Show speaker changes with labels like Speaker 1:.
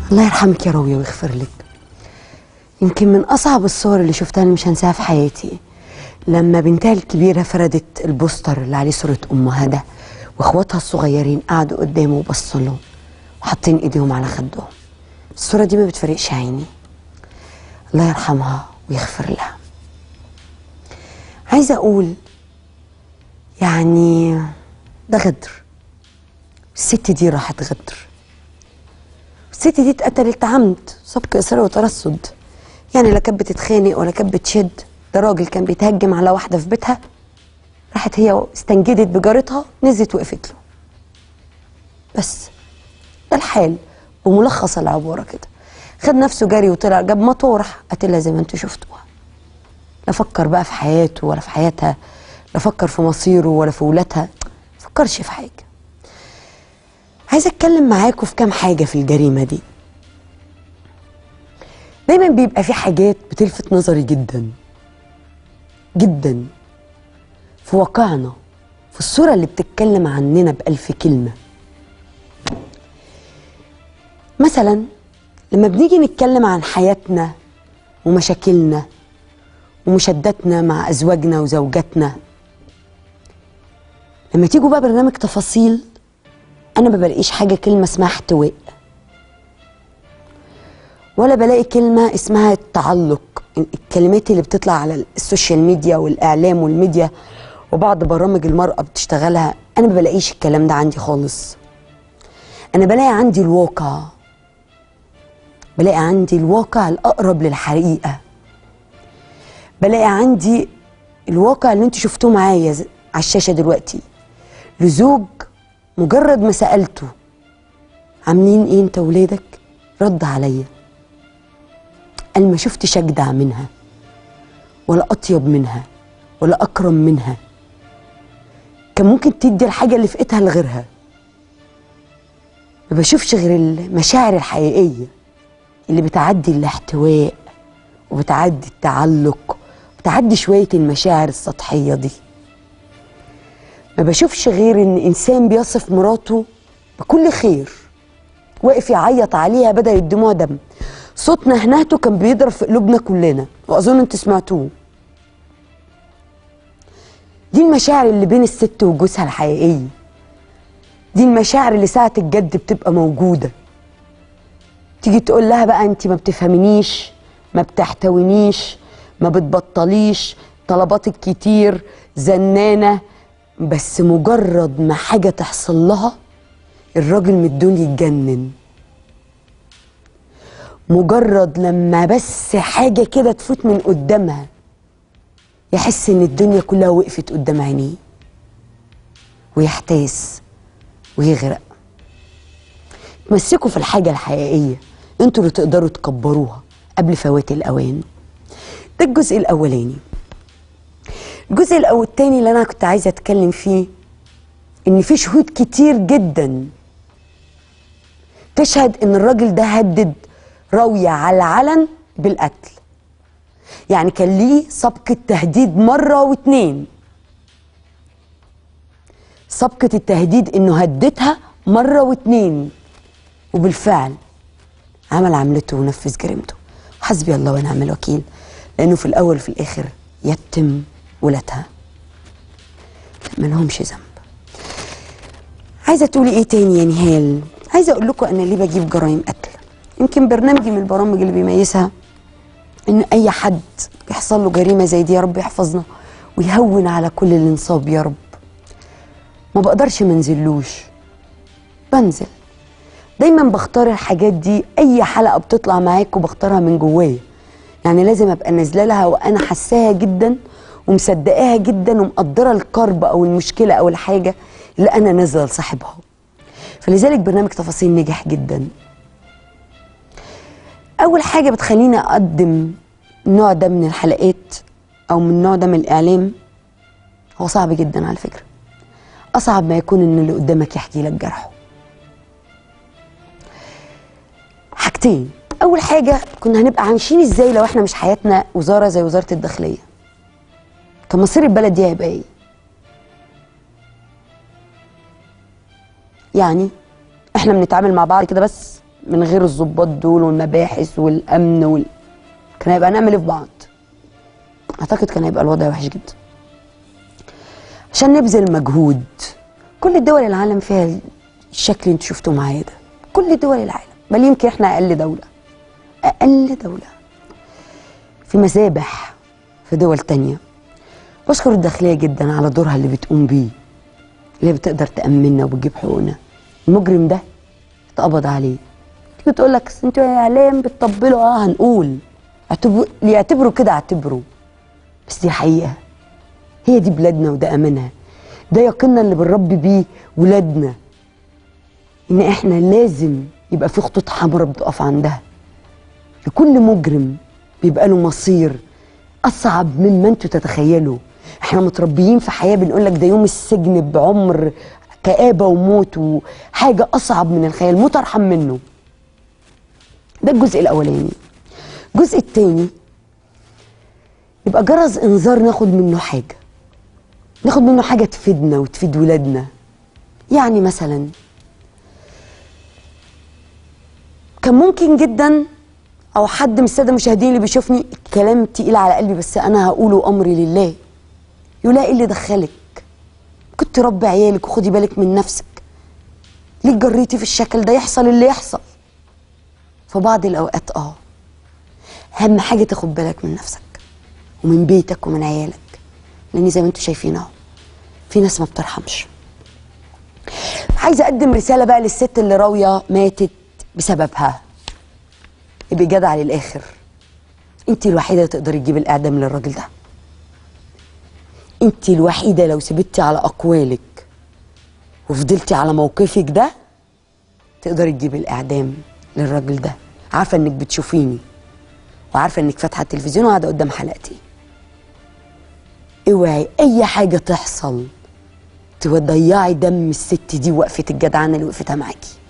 Speaker 1: الله يرحمك يا راوية ويغفر لك يمكن من أصعب الصور اللي شفتها اللي مش هنساها في حياتي لما بنتها الكبيرة فردت البوستر اللي عليه صورة أمها ده وإخواتها الصغيرين قعدوا قدامه وبصوا له وحاطين إيديهم على خدهم الصورة دي ما بتفرقش عيني الله يرحمها ويغفر لها عايزة أقول يعني ده غدر الست دي راحت غدر الست دي اتقتلت عمد سبق إصرار وترصد يعني لا كانت بتتخانق ولا كانت بتشد ده راجل كان بيتهجم على واحدة في بيتها راحت هي استنجدت بجارتها نزلت وقفت له بس ده الحال وملخص العبارة كده خد نفسه جري وطلع جاب مطور قتلها زي ما انتوا شفتوها لا فكر بقى في حياته ولا في حياتها لا فكر في مصيره ولا في ولادها فكرش في حاجة عايزة اتكلم معاكم في كام حاجة في الجريمة دي دايما بيبقى في حاجات بتلفت نظري جدا جدا في واقعنا في الصورة اللي بتتكلم عننا بألف كلمة مثلا لما بنيجي نتكلم عن حياتنا ومشاكلنا ومشاداتنا مع أزواجنا وزوجاتنا لما تيجوا بقى برنامج تفاصيل أنا ما بلاقيش حاجة كلمة اسمها احتواء ولا بلاقي كلمة اسمها التعلق الكلمات اللي بتطلع على السوشيال ميديا والإعلام والميديا وبعض برامج المرأة بتشتغلها أنا ما بلاقيش الكلام ده عندي خالص أنا بلاقي عندي الواقع بلاقي عندي الواقع الأقرب للحقيقة بلاقي عندي الواقع اللي انتوا شفتوه معايا ز- على الشاشة دلوقتي لزوج مجرد ما سألته عاملين ايه انت ولادك رد عليا قال ما شفتش اجدع منها ولا اطيب منها ولا اكرم منها كان ممكن تدي الحاجة اللي في ايدها لغيرها ما بشوفش غير المشاعر الحقيقية اللي بتعدي الاحتواء وبتعدي التعلق بتعدي شوية المشاعر السطحية دي ما بشوفش غير ان انسان بيصف مراته بكل خير واقف يعيط عليها بدل الدموع دم صوت نهنهته كان بيضرب في قلوبنا كلنا واظن انتوا سمعتوه دي المشاعر اللي بين الست وجوزها الحقيقيه دي المشاعر اللي ساعة الجد بتبقى موجودة تيجي تقول لها بقى انت ما بتفهمنيش ما بتحتوينيش ما بتبطليش طلباتك كتير زنانة بس مجرد ما حاجة تحصل لها الراجل من الدنيا يتجنن مجرد لما بس حاجة كده تفوت من قدامها يحس ان الدنيا كلها وقفت قدام عينيه ويحتاس ويغرق تمسكوا في الحاجة الحقيقية انتوا اللي تقدروا تكبروها قبل فوات الأوان ده الجزء الأولاني الجزء الأول التاني اللي أنا كنت عايزة أتكلم فيه إن في شهود كتير جدا تشهد إن الراجل ده هدد راوية على العلن بالقتل يعني كان ليه سبق التهديد مرة واتنين سبقة التهديد انه هددها مرة واتنين وبالفعل عمل عملته ونفذ جريمته حسبي الله ونعم الوكيل لانه في الاول وفي الاخر يتم ولادها ما لهمش ذنب عايزه تقولي ايه تاني يا نهال عايزه اقول لكم انا ليه بجيب جرائم قتل يمكن برنامجي من البرامج اللي بيميزها ان اي حد بيحصل له جريمه زي دي يا رب يحفظنا ويهون على كل اللي انصاب يا رب ما بقدرش منزلوش بنزل دايما بختار الحاجات دي اي حلقه بتطلع معاكم بختارها من جوايا يعني لازم ابقى نازله لها وانا حساها جدا ومصدقاها جدا ومقدره الكرب او المشكله او الحاجه اللي انا نازله لصاحبها فلذلك برنامج تفاصيل نجح جدا اول حاجه بتخليني اقدم النوع ده من الحلقات او من النوع ده من الاعلام هو صعب جدا على فكره اصعب ما يكون ان اللي قدامك يحكي لك جرحه حاجتين اول حاجه كنا هنبقى عايشين ازاي لو احنا مش حياتنا وزاره زي وزاره الداخليه كان مصير البلد دي هيبقى ايه يعني احنا بنتعامل مع بعض كده بس من غير الضباط دول والمباحث والامن وال... كان هيبقى نعمل ايه في بعض اعتقد كان هيبقى الوضع وحش جدا عشان نبذل مجهود كل دول العالم فيها الشكل اللي انتوا شفتوه معايا ده كل دول العالم بل يمكن احنا اقل دوله اقل دوله في مسابح في دول تانية بشكر الداخليه جدا على دورها اللي بتقوم بيه اللي بتقدر تامننا وبتجيب حقوقنا المجرم ده اتقبض عليه تيجي تقول لك "أصل انتوا يا اعلام بتطبلوا اه هنقول اعتبروا اللي يعتبروا كده اعتبروا بس دي حقيقه هي دي بلادنا وده امانها ده يقيننا اللي بنربي بيه ولادنا ان احنا لازم يبقى في خطوط حمراء بتقف عندها لكل مجرم بيبقى له مصير اصعب مما انتوا تتخيلوا احنا متربيين في حياه بنقول لك ده يوم السجن بعمر كآبة وموت وحاجة أصعب من الخيال موت أرحم منه ده الجزء الأولاني الجزء التاني يبقى جرس إنذار ناخد منه حاجة ناخد منه حاجة تفيدنا وتفيد ولادنا يعني مثلا كان ممكن جدا او حد من الساده المشاهدين اللي بيشوفني كلام تقيل على قلبي بس انا هقوله امري لله يقول لها ايه اللي دخلك كنت تربي عيالك وخدي بالك من نفسك ليه جريتي في الشكل ده يحصل اللي يحصل في بعض الاوقات اه اهم حاجه تاخد بالك من نفسك ومن بيتك ومن عيالك لان زي ما انتم شايفين اهو في ناس ما بترحمش عايزه اقدم رساله بقى للست اللي راويه ماتت بسببها ابقي جدعه للاخر انت الوحيده اللي تقدري تجيبي الاعدام للراجل ده انت الوحيده لو سبتي على اقوالك وفضلتي على موقفك ده تقدري تجيبي الاعدام للراجل ده عارفه انك بتشوفيني وعارفه انك فاتحه التلفزيون وقاعده قدام حلقتي اوعي اي حاجه تحصل تضيعي دم الست دي وقفه الجدعنه اللي وقفتها معاكي